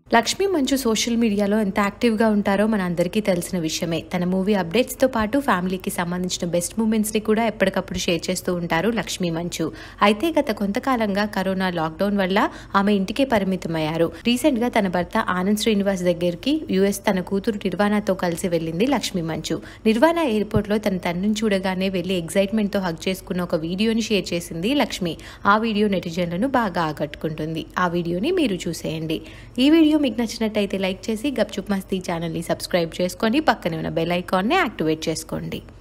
లక్ష్మీ మంచు సోషల్ మీడియాలో ఎంత యాక్టివ్గా ఉంటారో మన అందరికీ తెలిసిన విషయమే తన మూవీ అప్డేట్స్తో పాటు ఫ్యామిలీకి సంబంధించిన బెస్ట్ మూమెంట్స్ని కూడా ఎప్పటికప్పుడు షేర్ చేస్తూ ఉంటారు లక్ష్మీ మంచు అయితే గత కొంతకాలంగా కరోనా లాక్డౌన్ వల్ల ఆమె ఇంటికే పరిమితమయ్యారు రీసెంట్గా తన భర్త ఆనంద్ శ్రీనివాస్ దగ్గరికి యుఎస్ తన కూతురు నిర్వాణతో కలిసి వెళ్ళింది లక్ష్మీ మంచు నిర్వాణ ఎయిర్పోర్ట్లో తన తండ్రిని చూడగానే వెళ్ళి ఎగ్జైట్మెంట్తో హగ్ చేసుకున్న ఒక వీడియోని షేర్ చేసింది లక్ష్మి ఆ వీడియో నెటిజన్లను బాగా ఆకట్టుకుంటుంది ఆ వీడియోని మీరు చూసేయండి ఈ వీడియో మీకు నచ్చినట్టయితే లైక్ చేసి గప్చుప్ మస్తీ ఛానల్ని సబ్స్క్రైబ్ చేసుకొని పక్కనే ఉన్న బెల్ ఐకాన్ని యాక్టివేట్ చేసుకోండి